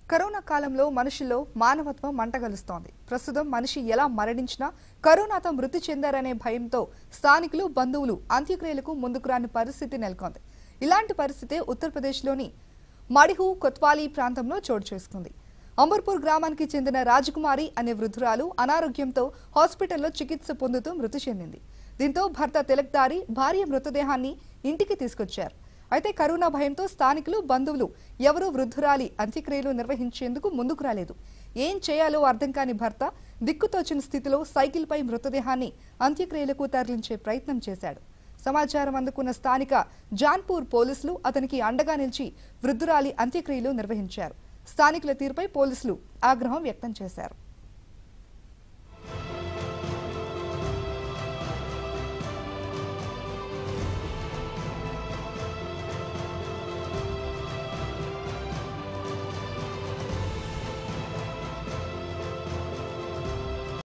corona కాలంలో మనుషుల్లో మానవత్వం మంటగలుస్తోంది ప్రస్తుతం మనిషి ఎలా మరణించినా కరోనాతో మృతి చెందారనే భయంతో స్థానికులు బంధువులు అంత్యక్రియలకు ముందుకు రాని పరిస్థితి నెలకొంది ఇలాంటి పరిస్థితి ఉత్తరప్రదేశ్లోని మడిహు కొత్వాలీ ప్రాంతంలో చోటు చేసుకుంది అంబర్పూర్ గ్రామానికి చెందిన రాజకుమారి అనే వృద్ధురాలు అనారోగ్యంతో హాస్పిటల్లో చికిత్స పొందుతూ మృతి చెందింది దీంతో భర్త తిలక్దారి భార్య మృతదేహాన్ని ఇంటికి తీసుకొచ్చారు అయితే కరోనా భయంతో స్థానికులు బంధువులు ఎవరూ వృద్ధురాలి అంత్యక్రియలు నిర్వహించేందుకు ముందుకు రాలేదు ఏం చేయాలో అర్థం కాని భర్త దిక్కుతోచిన స్థితిలో సైకిల్పై మృతదేహాన్ని అంత్యక్రియలకు తరలించే ప్రయత్నం చేశాడు సమాచారం అందుకున్న స్థానిక జాన్పూర్ పోలీసులు అతనికి అండగా నిలిచి వృద్ధురాలి అంత్యక్రియలు నిర్వహించారు స్థానికుల తీరుపై పోలీసులు ఆగ్రహం వ్యక్తం చేశారు